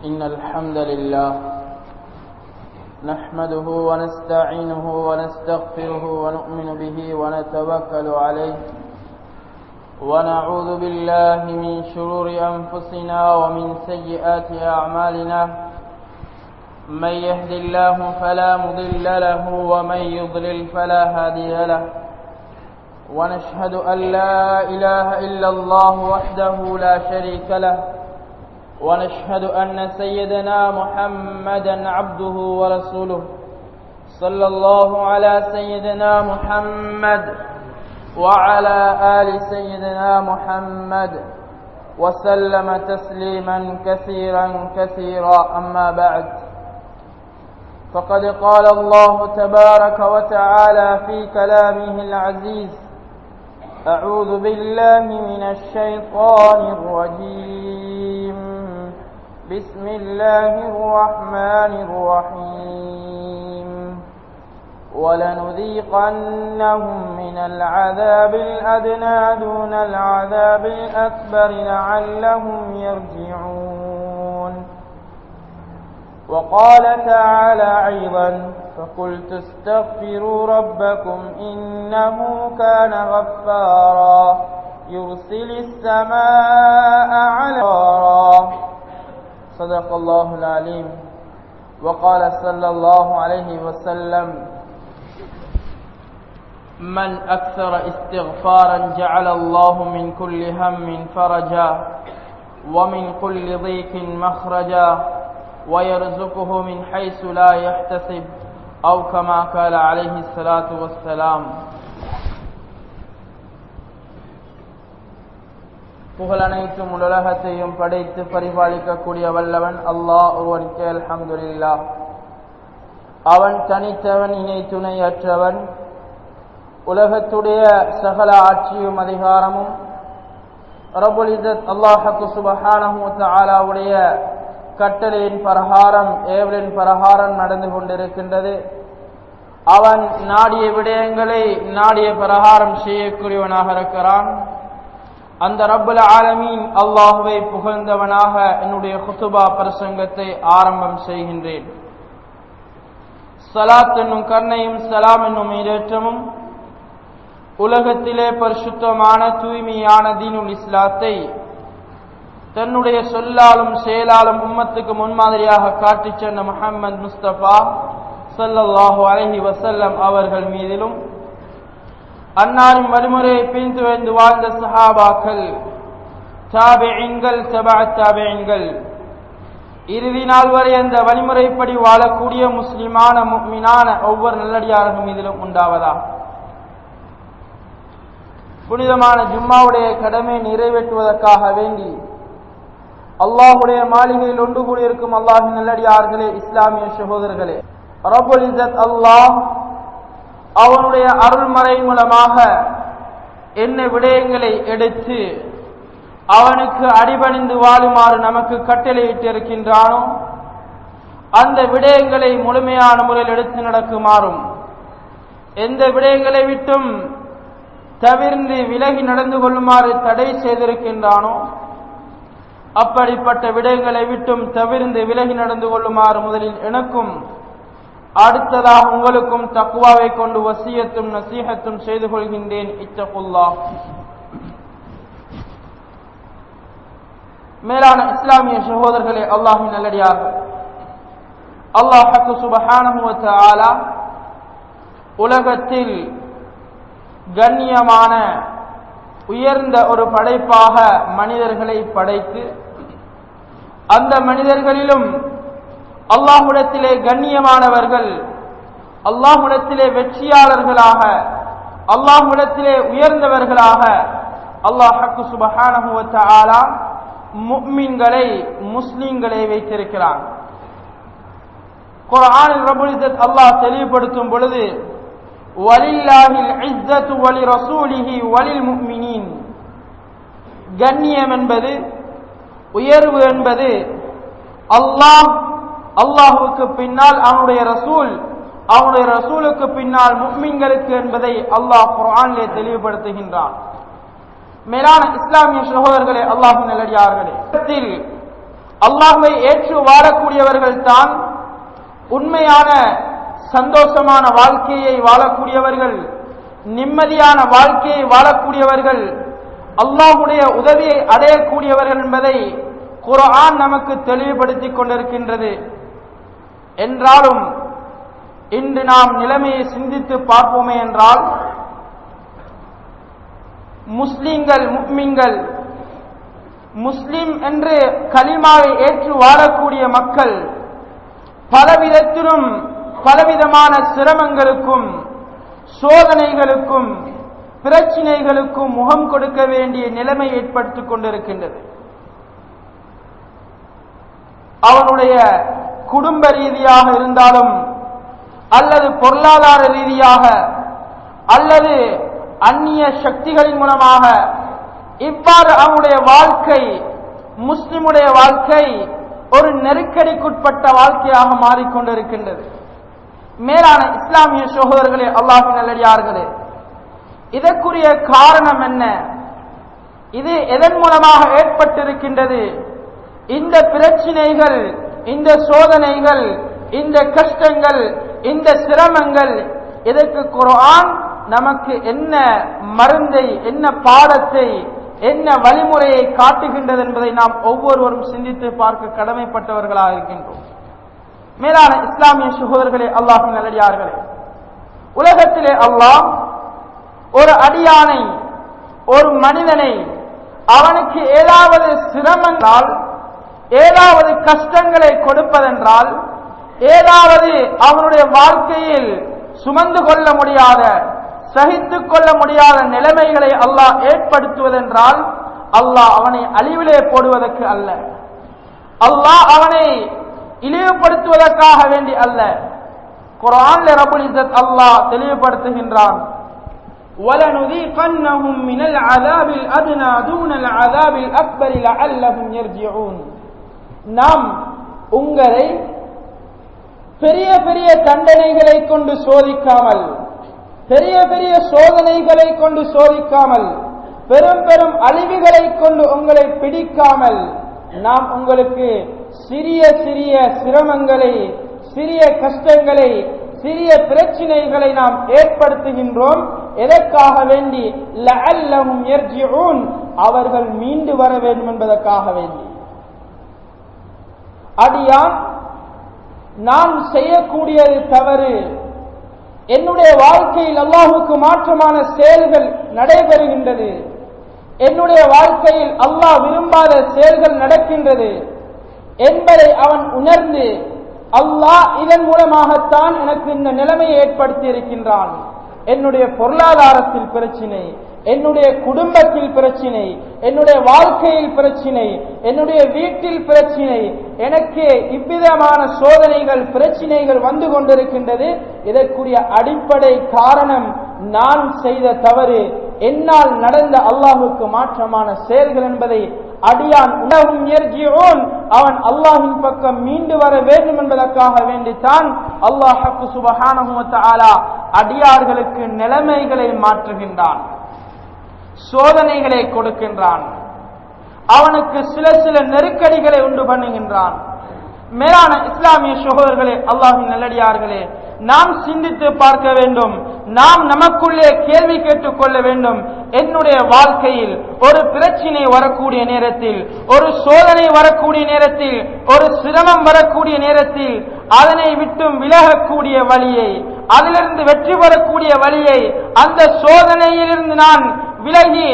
إن الحمد لله نحمده ونستعينه ونستغفره ونؤمن به ونتوكل عليه ونعوذ بالله من شرور أنفسنا ومن سيئات أعمالنا من يهد الله فلا مضل له ومن يضلل فلا هادي له ونشهد أن لا إله إلا الله وحده لا شريك له ونشهد أن سيدنا محمدا عبده ورسوله صلى الله على سيدنا محمد وعلى آل سيدنا محمد وسلم تسليما كثيرا كثيرا أما بعد فقد قال الله تبارك وتعالى في كلامه العزيز أعوذ بالله من الشيطان الرجيم بسم الله الرحمن الرحيم ولنذيقنهم من العذاب الأدنى دون العذاب الأكبر لعلهم يرجعون وقال تعالى أيضا فقلت استغفروا ربكم إنه كان غفارا يرسل السماء على صدق الله العليم وقال صلى الله عليه وسلم من أكثر استغفارا جعل الله من كل هم فرجا ومن كل ضيق مخرجا ويرزقه من حيث لا يحتسب أو كما قال عليه الصلاة والسلام புகழனைத்தும் உலகத்தையும் படைத்து பரிபாலிக்கக்கூடிய வல்லவன் அல்லாஹ் ஒருவனுக்கு அல்ஹம்துலில்லா அவன் தனித்தவன் இணை துணையற்றவன் உலகத்துடைய சகல ஆட்சியும் அதிகாரமும் ரபுல் இசத் அல்லாஹக்கு சுபஹானஹு தாலாவுடைய கட்டளையின் பிரகாரம் ஏவலின் பிரகாரம் நடந்து கொண்டிருக்கின்றது அவன் நாடிய விடயங்களை நாடிய பிரகாரம் செய்யக்கூடியவனாக இருக்கிறான் அந்த ரப்புல ஆலமீன் அல்லாஹுவை புகழ்ந்தவனாக என்னுடைய குத்துபா பிரசங்கத்தை ஆரம்பம் செய்கின்றேன் சலாத் என்னும் கர்ணையும் சலாம் என்னும் ஈரேற்றமும் உலகத்திலே பரிசுத்தமான தூய்மையான தீனுல் இஸ்லாத்தை தன்னுடைய சொல்லாலும் செயலாலும் உம்மத்துக்கு முன்மாதிரியாக காட்டிச் சென்ற முஹம்மது முஸ்தபா சல்லல்லாஹு அலஹி வசல்லம் அவர்கள் மீதிலும் அன்னாரின் வழிமுறையை பிரிந்து வந்து வாழ்ந்த சஹாபாக்கள் தாபெண்கள் சபா தாபெண்கள் இறுதி நாள் வரை அந்த வழிமுறைப்படி வாழக்கூடிய முஸ்லிமான முக்மினான ஒவ்வொரு நல்லடியார்கள் மீதிலும் உண்டாவதா புனிதமான ஜும்மாவுடைய கடமை நிறைவேற்றுவதற்காக வேண்டி அல்லாஹுடைய மாளிகையில் ஒன்று கூடியிருக்கும் அல்லாஹின் நல்லடியார்களே இஸ்லாமிய சகோதரர்களே ரபுல் இசத் அல்லாஹ் அவனுடைய அருள்மறை மூலமாக என்ன விடயங்களை எடுத்து அவனுக்கு அடிபணிந்து வாழுமாறு நமக்கு கட்டளையிட்டு இருக்கின்றானோ அந்த விடயங்களை முழுமையான முறையில் எடுத்து நடக்குமாறும் எந்த விடயங்களை விட்டும் தவிர்ந்து விலகி நடந்து கொள்ளுமாறு தடை செய்திருக்கின்றானோ அப்படிப்பட்ட விடயங்களை விட்டும் தவிர்ந்து விலகி நடந்து கொள்ளுமாறு முதலில் எனக்கும் அடுத்ததாக உங்களுக்கும் தக்குவாவை கொண்டு வசியத்தும் நசீகத்தும் செய்து கொள்கின்றேன் இத்தகுல்லா மேலான இஸ்லாமிய சகோதரர்களே அல்லாஹின் நல்லடியார்கள் அல்லாஹக்கு சுபஹானமுவத்த ஆலா உலகத்தில் கண்ணியமான உயர்ந்த ஒரு படைப்பாக மனிதர்களை படைத்து அந்த மனிதர்களிலும் அல்லாஹுடத்திலே கண்ணியமானவர்கள் அல்லாஹுடத்திலே வெற்றியாளர்களாக அல்லாஹுடத்திலே உயர்ந்தவர்களாக அல்லாஹக்கு சுபஹானகுவத்த ஆலா முக்மீன்களை முஸ்லீம்களை வைத்திருக்கிறான் குரானில் ரபுலிசத் அல்லாஹ் தெளிவுபடுத்தும் பொழுது வலில்லாஹில் இஸ்ஸத்து வலி ரசூலிஹி வலில் முக்மினின் கண்ணியம் என்பது உயர்வு என்பது அல்லாஹ் அல்லாஹுக்கு பின்னால் அவனுடைய ரசூல் அவனுடைய ரசூலுக்கு பின்னால் முக்மின்களுக்கு என்பதை அல்லாஹ் குரானிலே தெளிவுபடுத்துகின்றான் மேலான இஸ்லாமிய சகோதரர்களே அல்லாஹு நல்லடியார்களே அல்லாஹுவை ஏற்று வாழக்கூடியவர்கள் தான் உண்மையான சந்தோஷமான வாழ்க்கையை வாழக்கூடியவர்கள் நிம்மதியான வாழ்க்கையை வாழக்கூடியவர்கள் அல்லாஹுடைய உதவியை அடையக்கூடியவர்கள் என்பதை குரான் நமக்கு தெளிவுபடுத்திக் கொண்டிருக்கின்றது என்றாலும் இன்று நாம் நிலைமையை சிந்தித்து பார்ப்போமே என்றால் முஸ்லிம்கள் முக்மின்கள் முஸ்லிம் என்று கலிமாவை ஏற்று வாழக்கூடிய மக்கள் பலவிதத்திலும் பலவிதமான சிரமங்களுக்கும் சோதனைகளுக்கும் பிரச்சினைகளுக்கும் முகம் கொடுக்க வேண்டிய நிலைமை ஏற்படுத்திக் கொண்டிருக்கின்றது அவனுடைய குடும்ப ரீதியாக இருந்தாலும் அல்லது பொருளாதார ரீதியாக அல்லது அந்நிய சக்திகளின் மூலமாக இவ்வாறு அவனுடைய வாழ்க்கை முஸ்லிமுடைய வாழ்க்கை ஒரு நெருக்கடிக்குட்பட்ட வாழ்க்கையாக மாறிக்கொண்டிருக்கின்றது மேலான இஸ்லாமிய சகோதரர்களே அல்லாஹின் நல்லடியார்களே இதற்குரிய காரணம் என்ன இது எதன் மூலமாக ஏற்பட்டிருக்கின்றது இந்த பிரச்சினைகள் இந்த சோதனைகள் இந்த கஷ்டங்கள் இந்த சிரமங்கள் இதற்கு குரான் நமக்கு என்ன மருந்தை என்ன பாடத்தை என்ன வழிமுறையை காட்டுகின்றது என்பதை நாம் ஒவ்வொருவரும் சிந்தித்து பார்க்க கடமைப்பட்டவர்களாக இருக்கின்றோம் மேலான இஸ்லாமிய சகோதரர்களே அல்லாஹின் நல்லடியார்களே உலகத்திலே அல்லாஹ் ஒரு அடியானை ஒரு மனிதனை அவனுக்கு ஏதாவது சிரமங்களால் ஏதாவது கஷ்டங்களை கொடுப்பதென்றால் ஏதாவது அவனுடைய வாழ்க்கையில் சுமந்து கொள்ள முடியாத சகித்துக் கொள்ள முடியாத நிலைமைகளை அல்லாஹ் ஏற்படுத்துவதென்றால் அல்லாஹ் அவனை அழிவிலே போடுவதற்கு அல்ல அல்லாஹ் அவனை இழிவுபடுத்துவதற்காக வேண்டி அல்ல குரான் ரபுல் இசத் அல்லாஹ் தெளிவுபடுத்துகின்றான் وَلَنُذِيقَنَّهُمْ مِنَ الْعَذَابِ الْأَدْنَى دُونَ الْعَذَابِ الْأَكْبَرِ لَعَلَّهُمْ يَرْجِعُونَ நாம் உங்களை பெரிய பெரிய தண்டனைகளை கொண்டு சோதிக்காமல் பெரிய பெரிய சோதனைகளை கொண்டு சோதிக்காமல் பெரும் பெரும் அழிவுகளை கொண்டு உங்களை பிடிக்காமல் நாம் உங்களுக்கு சிறிய சிறிய சிரமங்களை சிறிய கஷ்டங்களை சிறிய பிரச்சினைகளை நாம் ஏற்படுத்துகின்றோம் எதற்காக வேண்டி லஅல்லஹும் யர்ஜிஊன் அவர்கள் மீண்டு வர வேண்டும் என்பதற்காக வேண்டி அடியான் நான் செய்யக்கூடியது தவறு என்னுடைய வாழ்க்கையில் அல்லாஹுக்கு மாற்றமான செயல்கள் நடைபெறுகின்றது என்னுடைய வாழ்க்கையில் அல்லாஹ் விரும்பாத செயல்கள் நடக்கின்றது என்பதை அவன் உணர்ந்து அல்லாஹ் இதன் மூலமாகத்தான் எனக்கு இந்த நிலைமையை ஏற்படுத்தி இருக்கின்றான் என்னுடைய பொருளாதாரத்தில் பிரச்சினை என்னுடைய குடும்பத்தில் பிரச்சினை என்னுடைய வாழ்க்கையில் பிரச்சினை என்னுடைய வீட்டில் பிரச்சினை எனக்கு இவ்விதமான சோதனைகள் பிரச்சினைகள் வந்து கொண்டிருக்கின்றது இதற்குரிய அடிப்படை காரணம் நான் செய்த தவறு என்னால் நடந்த அல்லாஹுக்கு மாற்றமான செயல்கள் என்பதை அடியான் உணவும் எர்ஜியோன் அவன் அல்லாஹின் பக்கம் மீண்டு வர வேண்டும் என்பதற்காக வேண்டித்தான் அல்லாஹு சுபஹானஹுவத்தாலா அடியார்களுக்கு நிலைமைகளை மாற்றுகின்றான் சோதனைகளை கொடுக்கின்றான் அவனுக்கு சில சில நெருக்கடிகளை உண்டு பண்ணுகின்றான் மேலான இஸ்லாமிய சகோதரர்களே அல்லாஹின் நல்லடியார்களே நாம் சிந்தித்து பார்க்க வேண்டும் நாம் நமக்குள்ளே கேள்வி கேட்டுக் கொள்ள வேண்டும் என்னுடைய வாழ்க்கையில் ஒரு பிரச்சினை வரக்கூடிய நேரத்தில் ஒரு சோதனை வரக்கூடிய நேரத்தில் ஒரு சிரமம் வரக்கூடிய நேரத்தில் அதனை விட்டும் விலகக்கூடிய வழியை அதிலிருந்து வெற்றி பெறக்கூடிய வழியை அந்த சோதனையிலிருந்து நான் விலகி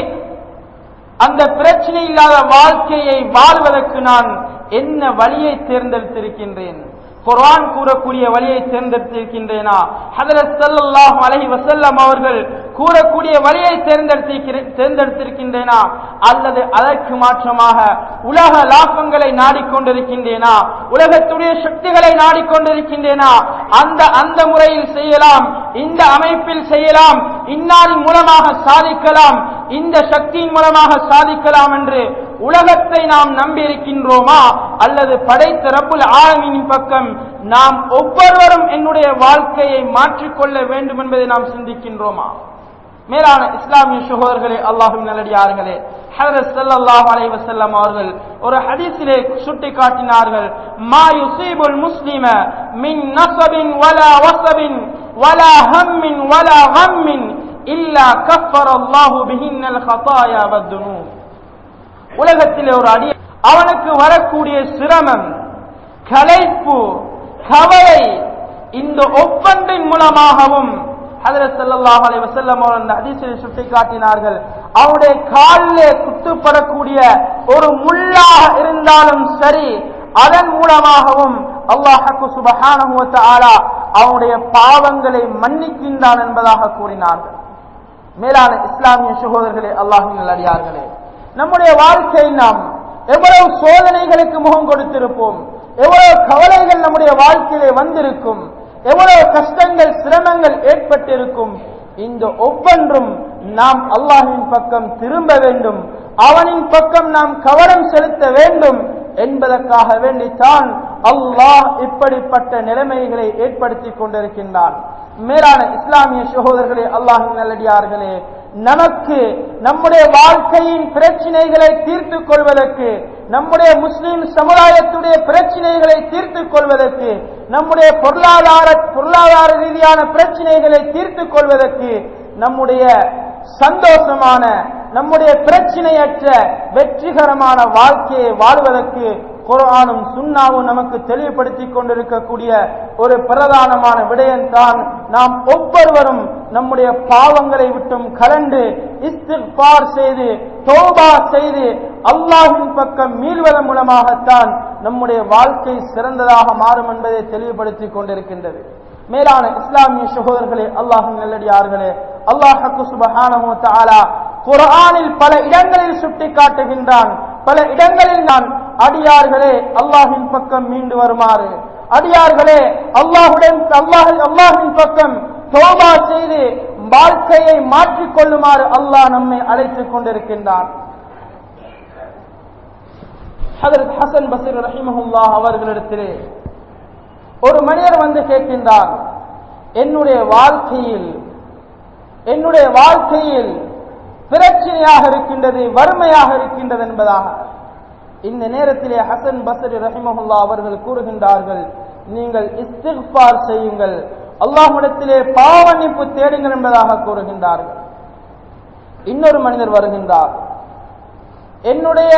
அந்த பிரச்சனை இல்லாத வாழ்க்கையை வாழ்வதற்கு நான் என்ன வழியை தேர்ந்தெடுத்திருக்கின்றேன் குர்ஆன் கூறக்கூடிய வழியை தேர்ந்தெடுத்திருக்கின்றேனா ஹதரத் ஸல்லல்லாஹு அலைஹி வஸல்லம் அவர்கள் கூறக்கூடிய வழியை தேர்ந்தெடுத்திருக்கிறேன் தேர்ந்தெடுத்திருக்கின்றேனா அல்லது அதற்கு மாற்றமாக உலக லாபங்களை நாடிக்கொண்டிருக்கின்றேனா உலகத்துடைய சக்திகளை நாடிக்கொண்டிருக்கின்றேனா அந்த அந்த முறையில் செய்யலாம் இந்த அமைப்பில் செய்யலாம் இன்னாரின் மூலமாக சாதிக்கலாம் இந்த சக்தியின் மூலமாக சாதிக்கலாம் என்று உலகத்தை நாம் நம்பி இருக்கின்றோமா அல்லது படைத்த ரப்புல் ஆலமீனின் பக்கம் நாம் ஒவ்வொருவரும் என்னுடைய வாழ்க்கையை மாற்றிக்கொள்ள வேண்டும் என்பதை நாம் சிந்திக்கின்றோமா மேலான இஸ்லாமிய சகோதரர்களே அல்லாஹுவின் நல்லடியார்களே ஹதரத் ஸல்லல்லாஹு அலைஹி வஸல்லம் அவர்கள் ஒரு ஹதீஸிலே சுட்டி காட்டினார்கள் மா யுஸீபுல் முஸ்லிம மின் நஸபின் வலா வஸபின் வலா ஹம்மின் வலா கம்மின் இல்லா கஃபர அல்லாஹு பிஹின்னல் ஹதாயா வத்துனூப் உலகத்திலே ஒரு அடி அவனுக்கு வரக்கூடிய சிரமம் களைப்பு கவலை இந்த ஒவ்வொன்றின் மூலமாகவும் ஹதரத் ஸல்லல்லாஹு அலைஹி வஸல்லம் அவர்கள் அந்த ஹதீஸில் சுட்டி காட்டினார்கள் அவருடைய காலிலே குத்துப்படக்கூடிய ஒரு முள்ளாக இருந்தாலும் சரி அதன் மூலமாகவும் அல்லாஹ் சுபஹானஹு வ தஆலா அவருடைய பாவங்களை மன்னிக்கின்றான் என்பதாக கூறினார்கள் மேலான இஸ்லாமிய சகோதரர்களே அல்லாஹின் நல்லடியார்களே நம்முடைய வாழ்க்கை நாம் எவ்வளவு சோதனைகளுக்கு முகம் கொடுத்திருப்போம் எவ்வளவு கவலைகள் நம்முடைய வாழ்க்கையிலே வந்திருக்கும் எவ்வளவு கஷ்டங்கள் சிரமங்கள் ஏற்பட்டிருக்கும் இந்த ஒவ்வொன்றும் நாம் அல்லாஹின் பக்கம் திரும்ப வேண்டும் அவனின் பக்கம் நாம் கவனம் செலுத்த வேண்டும் என்பதற்காக வேண்டித்தான் அல்லாஹ் இப்படிப்பட்ட நிலைமைகளை ஏற்படுத்தி கொண்டிருக்கின்றான் மேலான இஸ்லாமிய சகோதரர்களே அல்லாஹின் நல்லடியார்களே நமக்கு நம்முடைய வாழ்க்கையின் பிரச்சனைகளை தீர்த்துக் கொள்வதற்கு நம்முடைய முஸ்லிம் சமுதாயத்துடைய பிரச்சனைகளை தீர்த்துக் கொள்வதற்கு நம்முடைய பொருளாதார பொருளாதார ரீதியான பிரச்சனைகளை தீர்த்துக் கொள்வதற்கு நம்முடைய சந்தோஷமான நம்முடைய பிரச்சனையற்ற வெற்றிகரமான வாழ்க்கையை வாழ்வதற்கு குரானும் சுண்ணாவும் நமக்கு தெளிவுபடுத்தி கொண்டிருக்கக்கூடிய ஒரு பிரதானமான விடயம்தான் நாம் ஒவ்வொருவரும் நம்முடைய பாவங்களை விட்டும் கலண்டு இஸ்திஃபார் செய்து தோபா செய்து அல்லாஹின் பக்கம் மீள்வதன் மூலமாகத்தான் நம்முடைய வாழ்க்கை சிறந்ததாக மாறும் என்பதை தெளிவுபடுத்திக் கொண்டிருக்கின்றது மேலான இஸ்லாமிய சகோதரர்களே அல்லாஹின் நல்லடியார்களே அல்லாஹு சுபஹானஹு தஆலா குர்ஆனில் பல இடங்களில் சுட்டிக்காட்டுகின்றான் பல இடங்களில் நான் அடியார்களே அல்லாஹின் பக்கம் மீண்டு வருமாறு அடியார்களே அல்லாஹுடன் அல்லாஹ் அல்லாஹின் பக்கம் தோபா செய்து வாழ்க்கையை மாற்றிக் கொள்ளுமாறு அல்லாஹ் நம்மை அழைத்துக் கொண்டிருக்கின்றான் ஹதரத் ஹசன் பசீர் ரஹிமஹுல்லாஹ் அவர்களிடத்திலே ஒரு மனிதர் வந்து கேட்கின்றார் என்னுடைய வாழ்க்கையில் என்னுடைய வாழ்க்கையில் பிரச்சனையாக இருக்கின்றது வறுமையாக இருக்கின்றது என்பதாக இந்த நேரத்திலே ஹசன் பசரி ரஹிமஹுல்லா அவர்கள் கூறுகின்றார்கள் நீங்கள் இஸ்திஃபார் செய்யுங்கள் அல்லாஹ்விடத்திலே பாவனிப்பு தேடுங்கள் என்பதாக கூறுகின்றார்கள் இன்னொரு மனிதர் வருகின்றார் என்னுடைய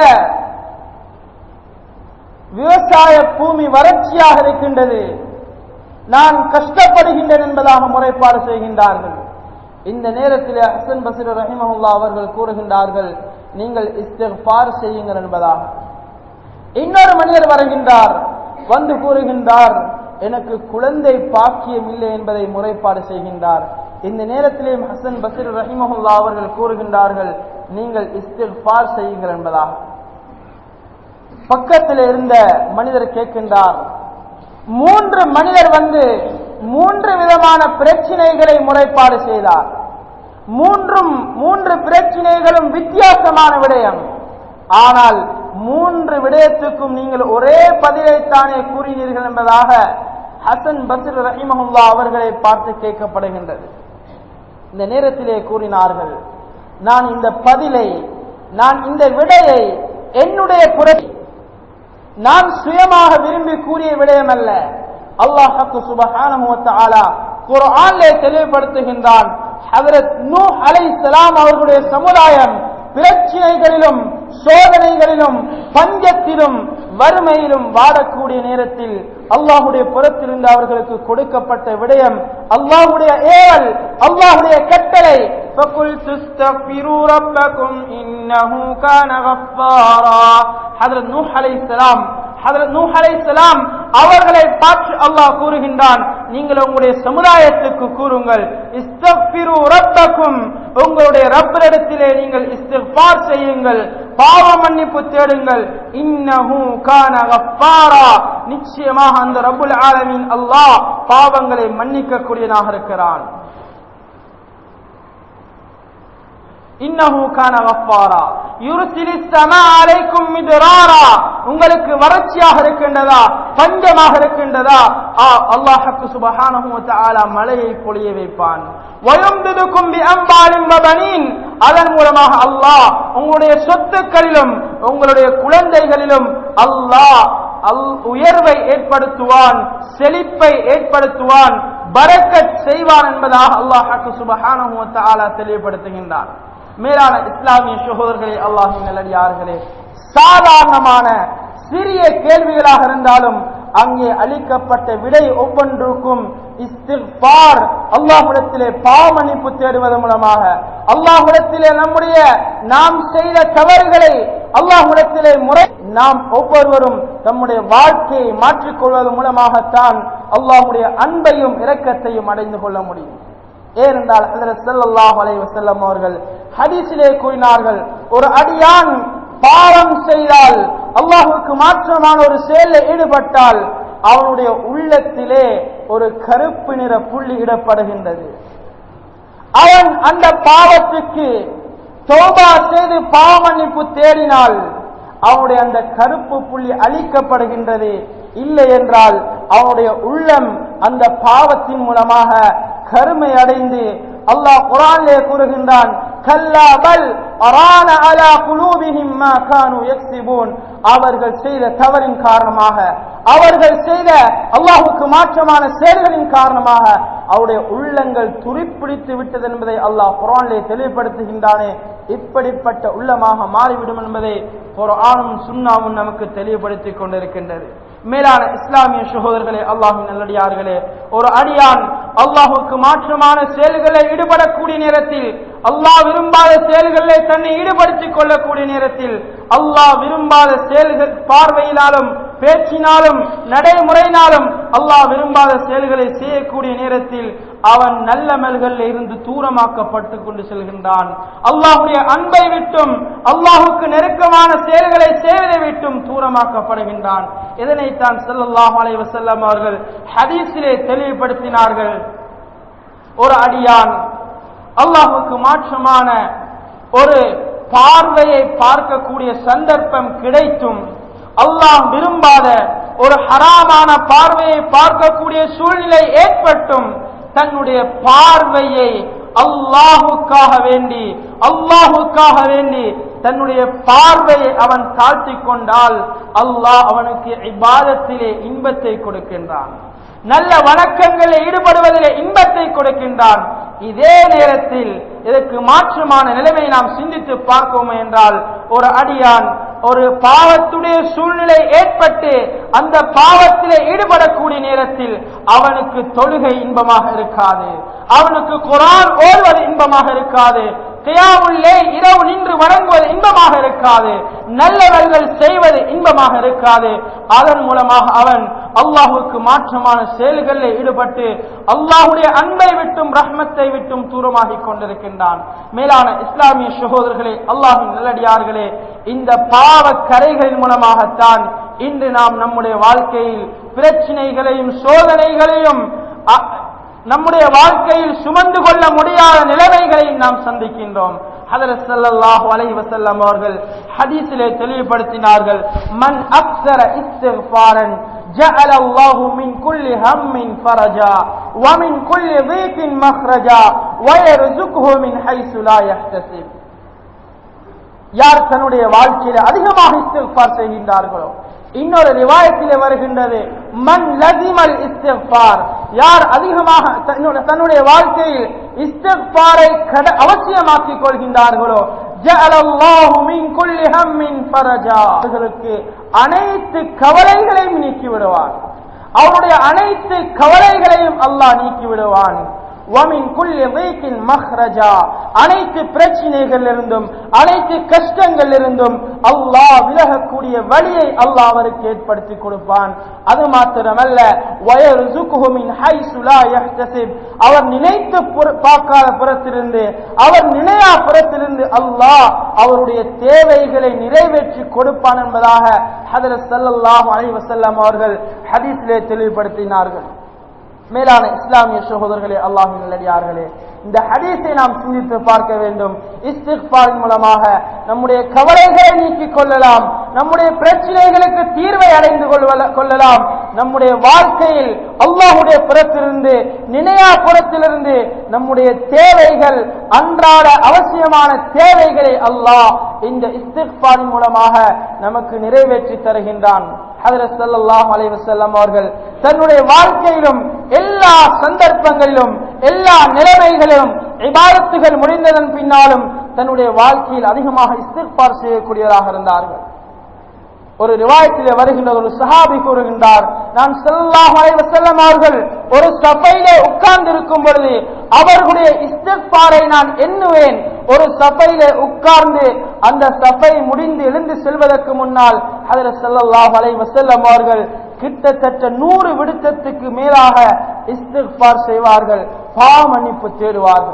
விவசாய பூமி வறட்சியாக இருக்கின்றது நான் கஷ்டப்படுகின்றேன் என்பதாக முறைப்பாடு செய்கின்றார்கள் இந்த நேரத்தில் ஹசன் பசீர் ரஹிமஹுல்லா அவர்கள் கூறுகின்றார்கள் நீங்கள் இஸ்திஃபார் செய்யுங்கள் என்பதாக இன்னொரு மனிதர் வருகின்றார் வந்து கூறுகின்றார் எனக்கு குழந்தை பாக்கியம் இல்லை என்பதை முறைப்பாடு செய்கின்றார் இந்த நேரத்திலேயும் ஹசன் பசீர் ரஹிமஹுல்லா அவர்கள் கூறுகின்றார்கள் நீங்கள் இஸ்திஃபார் செய்யுங்கள் என்பதாக பக்கத்தில் இருந்த மனிதர் கேட்கின்றார் மூன்று மனிதர் வந்து மூன்று விதமான பிரச்சனைகளை முறைப்பாடு செய்தார் மூன்றும் மூன்று பிரச்சனைகளும் வித்தியாசமான விடயம் ஆனால் மூன்று விடயத்துக்கும் நீங்கள் ஒரே பதிலைத்தானே கூறினீர்கள் என்பதாக ஹசன் பஸ்ர் ரஹிமஹுல்லா அவர்களை பார்த்து கேட்கப்படுகின்றது இந்த நேரத்திலே கூறினார்கள் நான் இந்த பதிலை நான் இந்த விடையை என்னுடைய புரட்சி நான் சுயமாக விரும்பி கூறிய விடயம் அல்ல அல்லாஹு சுபஹானஹு வ தஆலா குர்ஆனிலே தெளிவுபடுத்துகின்றான் ஹஜரத் நூஹ் அலைஹிஸ்ஸலாம் அவர்களுடைய சமுதாயம் பிரச்சனைகளிலும் சோதனைகளிலும் பஞ்சத்திலும் வறுமையிலும் வாடக்கூடிய நேரத்தில் அல்லாஹுடைய புறத்திலிருந்து அவர்களுக்கு கொடுக்கப்பட்ட விடயம் அல்லாஹுடைய ஏவல் அல்லாஹுடைய கட்டளை فَقُلْتُ اسْتَغْفِرُوا رَبَّكُمْ إِنَّهُ كَانَ غَفَّارًا ஹஜரத் நூஹ் அலைஹிஸ்ஸலாம் ஹஜரத் நூஹ் அலைஹிஸ்ஸலாம் அவர்களை பார்த்து அல்லாஹ் கூறுகின்றான் நீங்கள் உங்களுடைய சமுதாயத்துக்கு கூறுங்கள் இஸ்தக்ஃபிரு ரப்பக்கும் உங்களுடைய ரப்பிடத்திலே நீங்கள் இஸ்திஃபார் செய்யுங்கள் பாவ மன்னிப்பு தேடுங்கள் இன்னஹு கான கஃபாரா நிச்சயமாக அந்த ரப்புல் ஆலமீன் அல்லாஹ் பாவங்களை மன்னிக்க கூடியனாக இருக்கிறான் இன்னஹு கான கஃபாரா யுர்சிலிஸ் ஸமா அலைக்கும் மித்ராரா உங்களுக்கு வறட்சியாக இருக்கின்றதா பஞ்சமாக இருக்கின்றதா ஆ அல்லாஹ் சுப்ஹானஹு வ தஆலா மழையை பொழிய வைப்பான் வயம்துதுக்கும் பிஅம்பாலின் வபனீன் அதன் மூலமாக அல்லாஹ் உங்களுடைய சொத்துக்களிலும் உங்களுடைய குழந்தைகளிலும் அல்லாஹ் அல் உயர்வை ஏற்படுத்துவான் செழிப்பை ஏற்படுத்துவான் பரக்கத் செய்வான் என்பதாக அல்லாஹாக்கு சுபஹானஹு வ தஆலா தெளிவுபடுத்துகின்றான் மேலான இஸ்லாமிய சகோதரர்களே அல்லாஹின் நல்லடியார்களே சாதாரணமான சிறிய கேள்விகளாக இருந்தாலும் அங்கே அளிக்கப்பட்ட விடை ஒவ்வொன்றுக்கும் இஸ்திஃபார் அல்லாஹ்விடத்திலே பாவமன்னிப்பு தேடுவதன் மூலமாக அல்லாஹ்விடத்திலே நம்முடைய நாம் செய்த தவறுகளை அல்லாஹ்விடத்திலே முறை நாம் ஒவ்வொருவரும் நம்முடைய வாழ்க்கையை மாற்றிக்கொள்வதன் மூலமாகத்தான் அல்லாஹ்வுடைய அன்பையும் இரக்கத்தையும் அடைந்து கொள்ள முடியும் ஏனென்றால் ஹதரத் ஸல்லல்லாஹு அலைஹி வஸல்லம் அவர்கள் ஹதீஸிலே கூறினார்கள் ஒரு அடியான் பாவம் செய்தால் அல்லாஹ்வுக்கு மாற்றமான ஒரு செயலில் ஈடுபட்டால் அவனுடைய உள்ளத்திலே ஒரு கருப்பு நிற புள்ளி இடப்படுகின்றது அவன் அந்த பாவத்துக்கு தௌபா செய்து பாவ மன்னிப்பு தேடினால் அவனுடைய அந்த கருப்பு புள்ளி அழிக்கப்படுகின்றது இல்லை என்றால் அவனுடைய உள்ளம் அந்த பாவத்தின் மூலமாக கருமை அடைந்து அல்லாஹ் குரானிலே கூறுகின்றான் கல்லா பல் அரான அலா குலூபிஹிம் மா கானு யக்ஸிபூன் அவர்கள் செய்த தவறின் காரணமாக அவர்கள் செய்த அல்லாஹுக்கு மாற்றமான செயல்களின் காரணமாக அவருடைய உள்ளங்கள் துரிப்பிடித்து விட்டது என்பதை அல்லாஹ் குரானிலே தெளிவுபடுத்துகின்றானே இப்படிப்பட்ட உள்ளமாக மாறிவிடும் என்பதை குரானும் சுண்ணாவும் நமக்கு தெளிவுபடுத்திக் கொண்டிருக்கின்றது மேலான இஸ்லாமிய சகோதரர்களே அல்லாஹின் நல்லடியார்களே ஒரு அடியான் அல்லாஹுக்கு மாற்றமான செயல்களில் ஈடுபடக்கூடிய நேரத்தில் அல்லாஹ் விரும்பாத செயல்களில் தன்னை ஈடுபடுத்திக் கொள்ளக்கூடிய நேரத்தில் அல்லாஹ் விரும்பாத செயல்கள் பார்வையினாலும் பேச்சினாலும் நடைமுறையினாலும் அல்லாஹ் விரும்பாத செயல்களை செய்யக்கூடிய நேரத்தில் அவன் நல்ல மெல்களில் இருந்து தூரமாக்கப்பட்டு கொண்டு செல்கின்றான் அல்லாஹுடைய அன்பை விட்டும் அல்லாஹுக்கு நெருக்கமான செயல்களை செய்வதை விட்டும் தூரமாக்கப்படுகின்றான் இதனைத்தான் ஸல்லல்லாஹு அலைஹி வஸல்லம் அவர்கள் ஹதீஸிலே தெளிவுபடுத்தினார்கள் ஒரு அடியான் அல்லாஹுக்கு மாற்றமான ஒரு பார்வையை பார்க்கக்கூடிய சந்தர்ப்பம் கிடைத்தும் அல்லாஹ் விரும்பாத ஒரு ஹராமான பார்வையை பார்க்கக்கூடிய சூழ்நிலை ஏற்பட்டும் தன்னுடைய பார்வையை அல்லாஹுக்காக வேண்டி அல்லாஹுக்காக வேண்டி தன்னுடைய பார்வையை அவன் தாழ்த்திக் கொண்டால் அல்லாஹ் அவனுக்கு இபாதத்திலே இன்பத்தை கொடுக்கின்றான் நல்ல வணக்கங்களில் ஈடுபடுவதிலே இன்பத்தை கொடுக்கின்றான் இதே நேரத்தில் இதற்கு மாற்றமான நிலைமை நாம் சிந்தித்து பார்ப்போம் என்றால் ஒரு அடியான் ஒரு பாவத்துடைய சூழ்நிலை ஏற்பட்டு அந்த பாவத்திலே ஈடுபடக்கூடிய நேரத்தில் அவனுக்கு தொழுகை இன்பமாக இருக்காது அவனுக்கு குரான் ஓடுவது இன்பமாக இருக்காது கியாவுள்ளே இரவு நின்று வணங்குவது இன்பமாக இருக்காது நல்லவர்கள் செய்வது இன்பமாக இருக்காது அதன் மூலமாக அவன் அல்லாஹுக்கு மாற்றமான செயல்களில் ஈடுபட்டு அல்லாஹுடைய அன்பை விட்டும் ரஹ்மத்தை விட்டும் தூரமாகிக் கொண்டிருக்கின்றான் மேலான இஸ்லாமிய சகோதரர்களே அல்லாஹின் நல்லடியார்களே இந்த பாவ கரைகளின் மூலமாகத்தான் இன்று நாம் நம்முடைய வாழ்க்கையில் பிரச்சனைகளையும் சோதனைகளையும் அ- நம்முடைய வாழ்க்கையில் சுமந்து கொள்ள முடியாத நிலைமைகளை நாம் சந்திக்கின்றோம் ஹதரத் ஸல்லல்லாஹு அலைஹி வஸல்லம் அவர்கள் ஹதீஸிலே தெளிவுபடுத்தினார்கள் மன் அக்ஸர இஸ்திக்ஃபாரன் ஜஅல அல்லாஹு மின் குல்லி ஹம்மின் ஃபரஜா வ மின் குல்லி ضيق மக்ரஜா வ யர்சுகுஹு மின் ஹைசு லா யஹ்தசிப் யார் தன்னுடைய வாழ்க்கையில அதிகமாக இஸ்திக்பார் செய்கின்றார்களோ இன்னொரு ரிவாயத்திலே வருகின்றது மன் லசிமல் இஸ்திக்பார் யார் அதிகமாக தன்னுடைய- தன்னுடைய வாழ்க்கையில் இஸ்திக்பாரை கட- அவசியமாக்கிக் கொள்கின்றார்களோ ஜஅலல்லாஹு மின் குல்லி ஹம்மின் ஃபரஜா அவர்களுக்கு அனைத்து கவலைகளையும் நீக்கி விடுவார் அவருடைய அனைத்து கவலைகளையும் அல்லாஹ் நீக்கி விடுவான் وَمِن كُلِّ ضِيقٍ مَخْرَجًا அனைத்து பிரச்சனைகளிலிருந்தும் அனைத்து கஷ்டங்களிலிருந்தும் அல்லாஹ் விலகக்கூடிய வழியை அல்லாஹ் அவருக்கு ஏற்படுத்தி கொடுப்பான் அது மாத்திரமல்ல وَيَرْزُقْهُ مِنْ حَيْثُ لَا يَحْتَسِبْ அவர் நினைத்து புற- பார்க்காத புறத்திலிருந்து அவர் நினையா புறத்திலிருந்து அல்லாஹ் அவருடைய தேவைகளை நிறைவேற்றி கொடுப்பான் என்பதாக ஹதரத் ஸல்லல்லாஹு அலைஹி வஸல்லம் அவர்கள் ஹதீஸிலே தெளிவுபடுத்தினார்கள் மேலான இஸ்லாமிய சகோதரர்களே அல்லாஹின் நல்லடியார்களே இந்த ஹதீஸை நாம் சிந்தித்து பார்க்க வேண்டும் இஸ்திக்பாரின் மூலமாக நம்முடைய கவலைகளை நீக்கிக் கொள்ளலாம் நம்முடைய பிரச்சனைகளுக்கு தீர்வை அடைந்து கொள்வல- கொள்ளலாம் நம்முடைய வாழ்க்கையில் அல்லாஹுடைய புறத்திலிருந்து நினையா புறத்திலிருந்து நம்முடைய தேவைகள் அன்றாட அவசியமான தேவைகளை அல்லாஹ் இந்த இஸ்திக்பாரின் மூலமாக நமக்கு நிறைவேற்றி தருகின்றான் ஹதரத் ஸல்லல்லாஹு அலைஹி வஸல்லம் அவர்கள் தன்னுடைய வாழ்க்கையிலும் எல்லா சந்தர்ப்பங்களிலும் எல்லா நிலைமைகளிலும் இபாதத்துகள் முடிந்ததன் பின்னாலும் தன்னுடைய வாழ்க்கையில் அதிகமாக இஸ்திக்பார் செய்யக்கூடியவராக இருந்தார்கள் ஒரு ரிவாயத்திலே வருகின்ற ஒரு சஹாபி கூறுகின்றார் நான் ஸல்லல்லாஹு அலைஹி வஸல்லம் அவர்கள் ஒரு சபையிலே உட்கார்ந்து இருக்கும் பொழுது அவர்களுடைய இஸ்திக்பாரை நான் எண்ணுவேன் ஒரு சபையிலே உட்கார்ந்து அந்த சபை முடிந்து எழுந்து செல்வதற்கு முன்னால் ஹதரத் ஸல்லல்லாஹு அலைஹி வஸல்லம் அவர்கள் கிட்டத்தட்ட நூறு விடுத்தத்துக்கு மேலாக இஸ்திக்பார் செய்வார்கள் பாவ மன்னிப்பு தேடுவார்கள்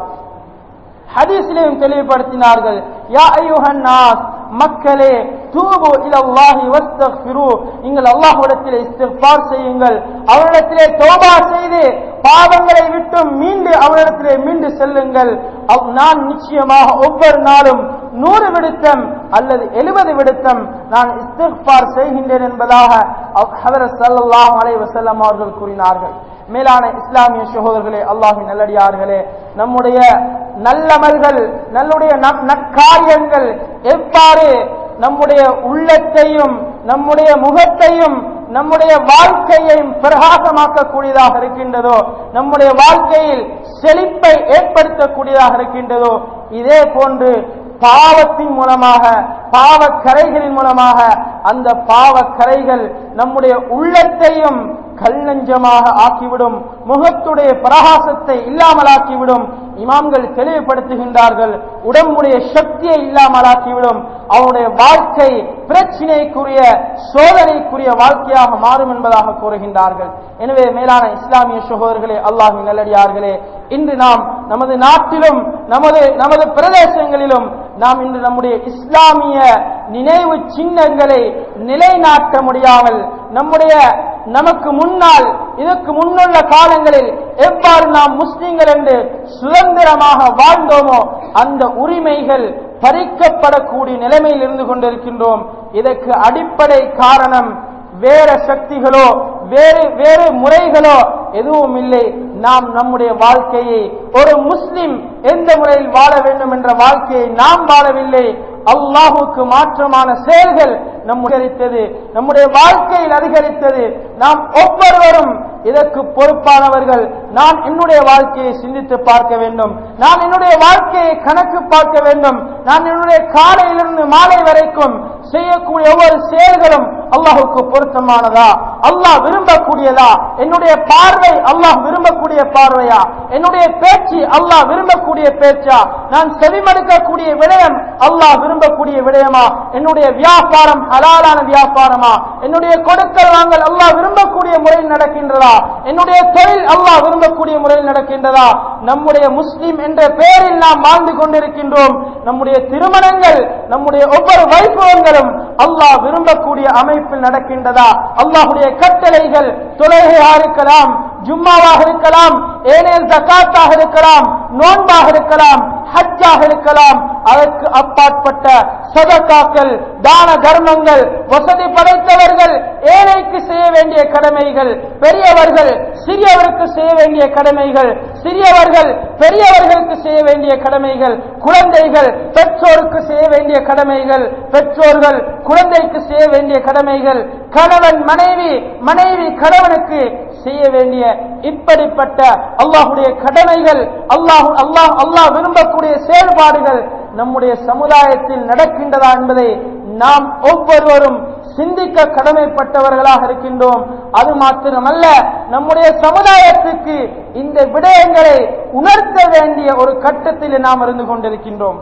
ஹதீஸிலையும் தெளிவுபடுத்தினார்கள் யா ஐயுஹன் நாஸ் மக்களே தூபு இலல்லாஹி வஸ்தக்ஃபிரு நீங்கள் அல்லாஹ்விடத்திலே இஸ்திக்பார் செய்யுங்கள் அவரிடத்திலே தௌபா செய்து பாவங்களை விட்டு மீண்டு அவரிடத்திலே மீண்டு செல்லுங்கள் அவ்- நான் நிச்சயமாக ஒவ்வொரு நாளும் நூறு விடுத்தம் அல்லது எழுபது விடுத்தம் நான் இஸ்திக்பார் செய்கின்றேன் என்பதாக அவ்- ஹதரத் ஸல்லல்லாஹு அலைஹி வஸல்லம் அவர்கள் கூறினார்கள் மேலான இஸ்லாமிய சகோதரர்களே அல்லாஹின் நல்லடியார்களே நம்முடைய நல்லமல்கள் நல்லுடைய நற்- நற்காரியங்கள் எவ்வாறு நம்முடைய உள்ளத்தையும் நம்முடைய முகத்தையும் நம்முடைய வாழ்க்கையையும் பிரகாசமாக்கக்கூடியதாக இருக்கின்றதோ நம்முடைய வாழ்க்கையில் செழிப்பை ஏற்படுத்தக்கூடியதாக இருக்கின்றதோ இதே போன்று பாவத்தின் மூலமாக பாவ கரைகளின் மூலமாக அந்த பாவ கரைகள் நம்முடைய உள்ளத்தையும் கல்லஞ்சமாக ஆக்கிவிடும் முகத்துடைய பிரகாசத்தை இல்லாமலாக்கிவிடும் இமாம்கள் தெளிவுபடுத்துகின்றார்கள் உடம்புடைய சக்தியை இல்லாமலாக்கிவிடும் அவனுடைய வாழ்க்கை பிரச்சினைக்குரிய சோதனைக்குரிய வாழ்க்கையாக மாறும் என்பதாக கூறுகின்றார்கள் எனவே மேலான இஸ்லாமிய சகோதரர்களே அல்லாஹின் நல்லடியார்களே இன்று நாம் நமது நாட்டிலும் நமது நமது பிரதேசங்களிலும் நாம் இன்று நம்முடைய இஸ்லாமிய நினைவு சின்னங்களை நிலைநாட்ட முடியாமல் நம்முடைய நமக்கு முன்னால் இதற்கு முன்னுள்ள காலங்களில் எவ்வாறு நாம் முஸ்லிம்கள் என்று சுதந்திரமாக வாழ்ந்தோமோ அந்த உரிமைகள் பறிக்கப்படக்கூடிய நிலைமையில் இருந்து கொண்டிருக்கின்றோம் இதற்கு அடிப்படை காரணம் வேற சக்திகளோ வேறு வேறு முறைகளோ எதுவும் இல்லை நாம் நம்முடைய வாழ்க்கையை ஒரு முஸ்லிம் எந்த முறையில் வாழ வேண்டும் என்ற வாழ்க்கையை நாம் வாழவில்லை அல்லாஹுக்கு மாற்றமான செயல்கள் நம் அதிகரித்தது நம்முடைய வாழ்க்கையில் அதிகரித்தது நாம் ஒவ்வொருவரும் இதற்கு பொறுப்பானவர்கள் நான் என்னுடைய வாழ்க்கையை சிந்தித்து பார்க்க வேண்டும் நான் என்னுடைய வாழ்க்கையை கணக்கு பார்க்க வேண்டும் நான் என்னுடைய காலையிலிருந்து மாலை வரைக்கும் செய்யக்கூடிய ஒவ்வொரு செயல்களும் அல்லாஹுக்கு பொருத்தமானதா அல்லாஹ் விரும்பக்கூடியதா என்னுடைய பார்வை அல்லாஹ் விரும்பக்கூடிய பார்வையா என்னுடைய பேச்சு அல்லாஹ் விரும்பக்கூடிய பேச்சா நான் செவிமடுக்கக்கூடிய விடயம் அல்லாஹ் விரும்பக்கூடிய விடயமா என்னுடைய வியாபாரம் ஹலாலான வியாபாரமா என்னுடைய கொடுக்கல் வாங்கல் அல்லாஹ் விரும்பக்கூடிய முறையில் நடக்கின்றதா என்னுடைய தொழில் அல்லாஹ் விரும்பக்கூடிய முறையில் நடக்கின்றதா நம்முடைய முஸ்லிம் என்ற பெயரில் நாம் வாழ்ந்து கொண்டிருக்கின்றோம் நம்முடைய திருமணங்கள் நம்முடைய ஒவ்வொரு வைபவங்களும் அல்லாஹ் விரும்பக்கூடிய அமைப்பில் நடக்கின்றதா அல்லாஹுடைய கட்டளைகள் தொழுகையாக இருக்கலாம் ஜும்மாவாக இருக்கலாம் ஏனைய ஜக்காத்தாக இருக்கலாம் நோன்பாக இருக்கலாம் ஹஜ்ஜாக இருக்கலாம் அதற்கு அப்பாற்பட்ட சதக்காக்கள் தான தர்மங்கள் வசதி படைத்தவர்கள் ஏழைக்கு செய்ய வேண்டிய கடமைகள் பெரியவர்கள் சிறியவருக்கு செய்ய வேண்டிய கடமைகள் சிறியவர்கள் பெரியவர்களுக்கு செய்ய வேண்டிய கடமைகள் குழந்தைகள் பெற்றோருக்கு செய்ய வேண்டிய கடமைகள் பெற்றோர்கள் குழந்தைக்கு செய்ய வேண்டிய கடமைகள் கணவன் மனைவி மனைவி கணவனுக்கு செய்ய வேண்டிய இப்படிப்பட்ட அல்லாஹுடைய கடமைகள் அல்லாஹ் அல்லாஹ் அல்லாஹ் விரும்பக்கூடிய செயல்பாடுகள் நம்முடைய சமுதாயத்தில் நடக்கின்றதா என்பதை நாம் ஒவ்வொருவரும் சிந்திக்க கடமைப்பட்டவர்களாக இருக்கின்றோம் அது மாத்திரமல்ல நம்முடைய சமுதாயத்துக்கு இந்த விடயங்களை உணர்த்த வேண்டிய ஒரு கட்டத்தில் நாம் இருந்து கொண்டிருக்கின்றோம்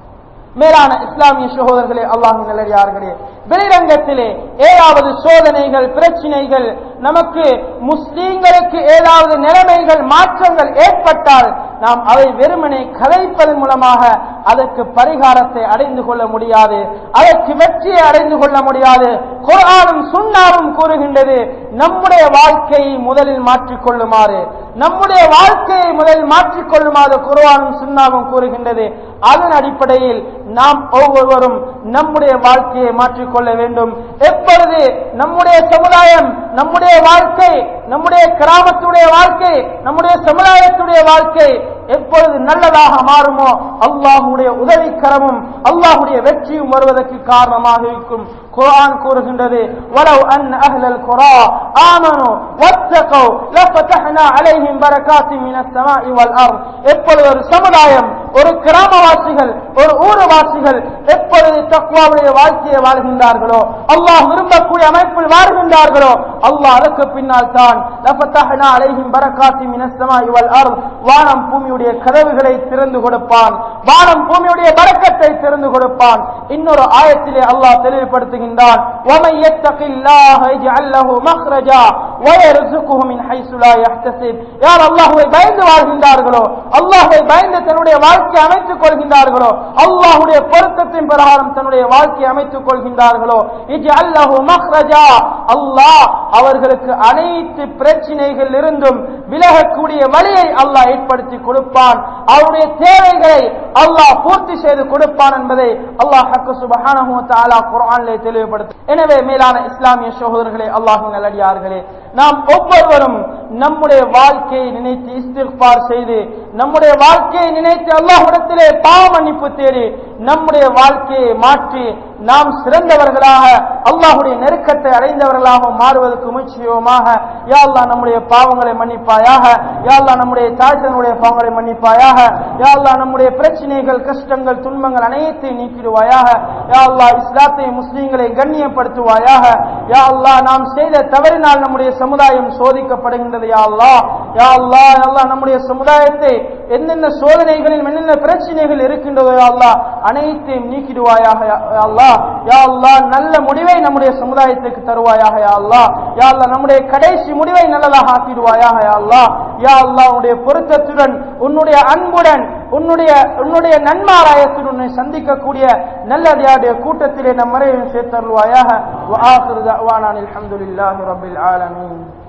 மேலான இஸ்லாமிய சகோதரர்களே அல்லாஹ் நல்லடியார்களே வெளிரங்கத்திலே ஏதாவது சோதனைகள் பிரச்சினைகள் நமக்கு முஸ்லீம்களுக்கு ஏதாவது நிலைமைகள் மாற்றங்கள் ஏற்பட்டால் நாம் அவை வெறுமனே கதைப்பதன் மூலமாக அதற்கு பரிகாரத்தை அடைந்து கொள்ள முடியாது அதற்கு வெற்றியை அடைந்து கொள்ள முடியாது குர்ஆனும் சுண்ணாவும் கூறுகின்றது நம்முடைய வாழ்க்கையை முதலில் மாற்றிக்கொள்ளுமாறு நம்முடைய வாழ்க்கையை முதலில் மாற்றிக்கொள்ளுமாறு குர்ஆனும் சுண்ணாவும் கூறுகின்றது அதன் அடிப்படையில் நாம் ஒவ்வொருவரும் நம்முடைய வாழ்க்கையை மாற்றிக்கொள்ள வேண்டும் எப்பொழுது நம்முடைய சமுதாயம் நம்முடைய வாழ்க்கை நம்முடைய கிராமத்துடைய வாழ்க்கை நம்முடைய சமுதாயத்துடைய வாழ்க்கை எப்பொழுது நல்லதாக மாறுமோ அல்லாஹுடைய உதவிக்கரமும் அல்லாஹுடைய வெற்றியும் வருவதற்கு காரணமாக இருக்கும் குர்ஆன் கூறுகின்றது வலவ் அன் அஹ்லல் குரா ஆமனு வத்தகவ் லஃபதஹ்னா அலைஹிம் பரகாத்தின் மினஸ் ஸமாஇ வல் அர்த் எப்பொழுது ஒரு சமுதாயம் ஒரு கிராமவாசிகள் ஒரு ஊர்வாசிகள் எப்பொழுது தக்வாவுடைய வாழ்க்கையை வாழ்கின்றார்களோ அல்லாஹ் விரும்பக்கூடிய அமைப்பில் வாழ்கின்றார்களோ அல்லாஹ் அதற்கு பின்னால் தான் லஃபதஹ்னா அலைஹிம் பரகாத்தின் மினஸ் ஸமாஇ வல் அர்த் வானம் பூமியுடைய கதவுகளை திறந்து கொடுப்பான் வானம் பூமியுடைய பரக்கத்தை திறந்து கொடுப்பான் இன்னொரு ஆயத்திலே அல்லாஹ் தெளிவுபடுத்துகின்றான் وَمَن يَتَّقِ اللَّهَ يَجْعَل لَّهُ مَخْرَجًا وَيَرْزُقْهُ مِنْ حَيْثُ لَا يَحْتَسِبُ யார் அல்லாஹ்வை பயந்து வாழ்கின்றார்களோ அல்லாஹ்வை பயந்து தன்னுடைய வாழ்க்கை அமைத்துக் கொள்கின்றார்களோ அல்லாஹ்வுடைய பொருத்தத்தின் பிரகாரம் தன்னுடைய வாழ்க்கையை அமைத்துக் கொள்கின்றார்களோ يَجْعَل لَّهُ مَخْرَجًا அல்லாஹ் அவர்களுக்கு அனைத்து பிரச்சனைகள் இருந்தும் விலகக்கூடிய வழியை அல்லாஹ் ஏற்படுத்தி கொடுப்பான் அவருடைய தேவைகளை அல்லாஹ் பூர்த்தி செய்து கொடுப்பான் என்பதை அல்லாஹ் ஹக்கு சுபஹானஹு வ தஆலா குர்ஆனிலே தெளிவுபடுத்து எனவே மேலான இஸ்லாமிய சகோதரர்களே அல்லாஹ்வின் நல்லடியார்களே நாம் ஒவ்வொருவரும் நம்முடைய வாழ்க்கையை நினைத்து இஸ்திக்பார் செய்து நம்முடைய வாழ்க்கையை நினைத்து அல்லாஹ்விடத்திலே பாவ மன்னிப்பு தேடி நம்முடைய வாழ்க்கையை மாற்றி நாம் சிறந்தவர்களாக அல்லாஹுடைய நெருக்கத்தை அடைந்தவர்களாக மாறுவதற்கு முயற்சியோமாக யா அல்லாஹ் நம்முடைய பாவங்களை மன்னிப்பாயாக யா அல்லாஹ் நம்முடைய தாய்த்தனுடைய பாவங்களை மன்னிப்பாயாக யா அல்லாஹ் நம்முடைய பிரச்சனைகள் கஷ்டங்கள் துன்பங்கள் அனைத்தையும் நீக்கிடுவாயாக யா அல்லாஹ் இஸ்லாத்தை முஸ்லீம்களை கண்ணியப்படுத்துவாயாக யா அல்லாஹ் நாம் செய்த தவறினால் நம்முடைய சமுதாயம் சோதிக்கப்படுகின்றது யா அல்லாஹ் யா அல்லாஹ் யா அல்லாஹ் நம்முடைய சமுதாயத்தை என்னென்ன சோதனைகளில் என்னென்ன பிரச்சனைகள் இருக்கின்றதோ யா அல்லாஹ் அனைத்தையும் நீக்கிடுவாயாக யா அல்லாஹ் யா அல்லாஹ் நல்ல முடிவை நம்முடைய சமுதாயத்துக்கு தருவாயாக யா அல்லாஹ் யா அல்லாஹ் நம்முடைய கடைசி முடிவை நல்லதாக ஆக்கிடுவாயாக யா அல்லாஹ் யா அல்லாஹ் உன்னுடைய பொருத்தத்துடன் உன்னுடைய அன்புடன் உன்னுடைய உன்னுடைய நன்மாராயத்துடன் உன்னை சந்திக்கக்கூடிய நல்லடியாருடைய கூட்டத்திலே நம் மறைவையும் சேர்த்தருள்வாயாக வஆகிரு தஅவானா அல்ஹம்துலில்லாஹி ரப்பில் ஆலமீன்